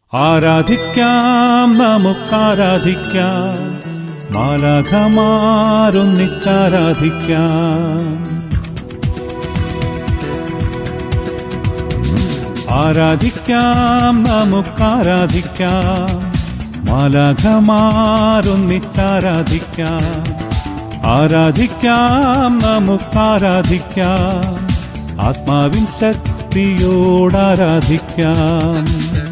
ആരാധിക്കാം നമുക്കാരാധിക്കാം മാലാഖമാരൊന്നിച്ചാരാധിക്കാം ആരാധിക്കാം നമുക്കാരാധിക്കാം മാലാഖമാരൊന്നിച്ചാരാധിക്കാം ആരാധിക്കാം നമുക്കാരാധിക്കാം ആത്മാവിൻ ശക്തിയോടാരാധിക്കാം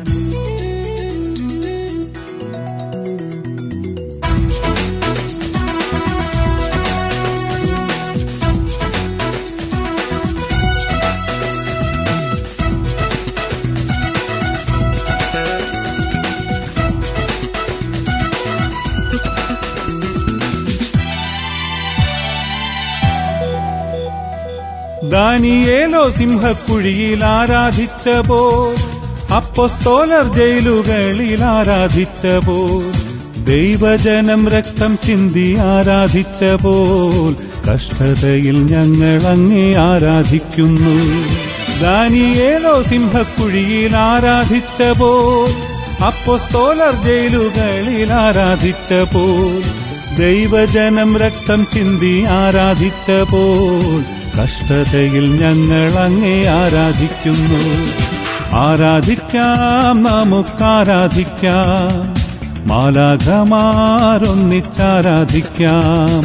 ദാനിയേലോ സിംഹക്കുഴിയിൽ ആരാധിച്ച പോൽ അപ്പൊസ്തോലർ ജയിലുകളിൽ ആരാധിച്ച പോൽ ദൈവജനം രക്തം ചിന്തി ആരാധിച്ച പോൽ കഷ്ടതയിൽ ഞങ്ങൾ അങ്ങേ ആരാധിക്കുന്നു ദാനിയേലോ സിംഹക്കുഴിയിൽ ആരാധിച്ച പോൽ അപ്പൊസ്തോലർ ജയിലുകളിൽ ആരാധിച്ച പോൽ ദൈവജനം രക്തം ചിന്തി ആരാധിച്ച പോൽ കഷ്ടതയിൽ ഞങ്ങൾ അങ്ങേ ആരാധിക്കുന്നു ആരാധിക്കാം നമുക്കാരാധിക്കാം മാലാഖമാരൊന്നിച്ചാരാധിക്കാം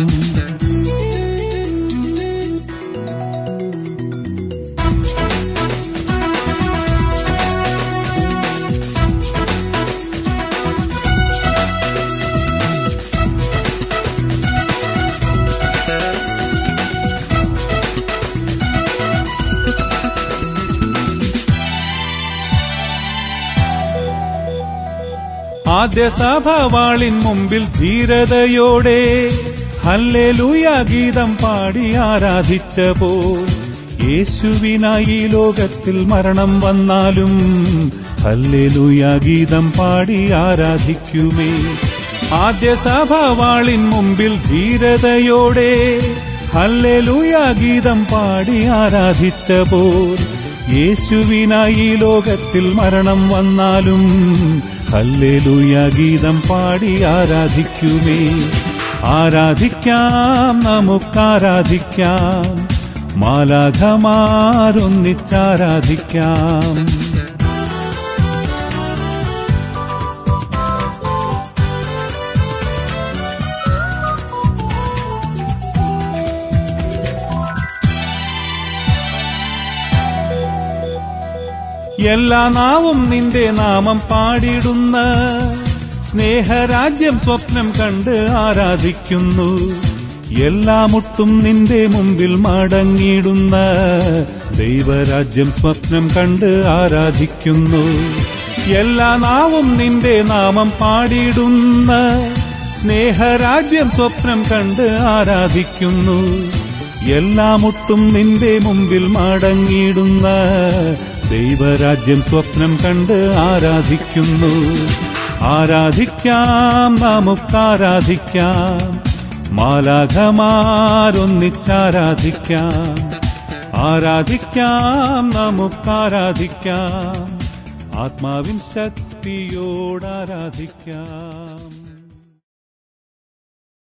ആദ്യ സഭവാളിൻ മുമ്പിൽ ധീരതയോടെ ഹല്ലേലൂയ ഗീതം പാടി ആരാധിച്ച പോൽ യേശുവിനായി ലോകത്തിൽ മരണം വന്നാലും ഹല്ലേലൂയ ഗീതം പാടി ആരാധിക്കുമേ ആദ്യ സഭവാളിൻ മുമ്പിൽ ധീരതയോടെ ഹല്ലേലൂയ ഗീതം പാടി ആരാധിച്ച പോൽ യേശുവിനായി ലോകത്തിൽ മരണം വന്നാലും ഹല്ലേലൂയ ഗീതം പാടി ആരാധിക്കുമേ ആരാധിക്കാം നമുക്കാരാധിക്കാം മാലാഖമാരൊന്നിച്ചാരാധിക്കാം എല്ലാ നാവും നിന്റെ നാമം പാടിടുന്ന സ്നേഹരാജ്യം സ്വപ്നം കണ്ട് ആരാധിക്കുന്നു എല്ലാ മുട്ടും നിന്റെ മുമ്പിൽ മടങ്ങിടുന്ന ദൈവരാജ്യം സ്വപ്നം കണ്ട് ആരാധിക്കുന്നു എല്ലാ നാവും നിന്റെ നാമം പാടിടുന്ന സ്നേഹരാജ്യം സ്വപ്നം കണ്ട് ആരാധിക്കുന്നു എല്ലാ മുട്ടും നിന്റെ മുമ്പിൽ മടങ്ങിടുന്ന ദൈവരാജ്യം സ്വപ്നം കണ്ട് ആരാധിക്കുന്നു ആരാധിക്കാം നമുക്കാരാധിക്കാം മാലാഖമാരൊന്നിച്ചാരാധിക്കാം ആരാധിക്കാം നമുക്കാരാധിക്കാം ആത്മാവിൻ ശക്തിയോടാരാധിക്കാം